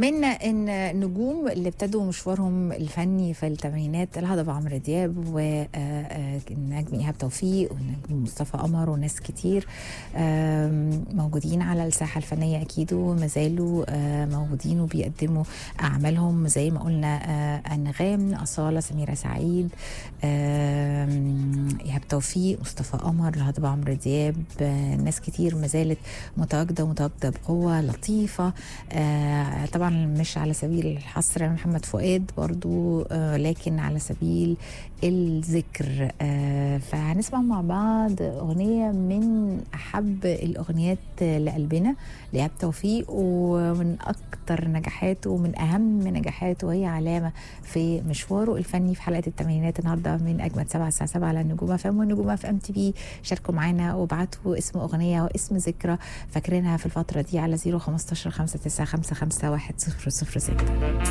من ان نجوم اللي ابتدوا مشوارهم الفني في الثمانينات الهضبه عمرو دياب والنجم ايهاب توفيق والنجم مصطفى قمر وناس كتير آم، موجودين على الساحه الفنيه اكيد وما زالوا آه، موجودين وبيقدموا اعمالهم زي ما قلنا آه، انغام اصاله سميره سعيد آم، ايهاب توفيق مصطفى قمر الهضبه عمرو دياب آه، ناس كتير ما زالت متواجده ومتواجده بقوه لطيفه آه، طبعا مش على سبيل الحصر محمد فؤاد برضو آه، لكن على سبيل الذكر آه، فهنسمع مع بعض أغنية من أحب الأغنيات لقلبنا لإيهاب توفيق ومن أكتر نجاحاته ومن أهم نجاحاته وهي علامة في مشواره الفني في حلقة الثمانينات النهاردة من أجمل سبعة الساعة 7 على النجوم اف ام والنجوم اف ام تي في شاركوا معانا وابعتوا اسم أغنية واسم ذكرى فاكرينها في الفترة دي على 015 595 1006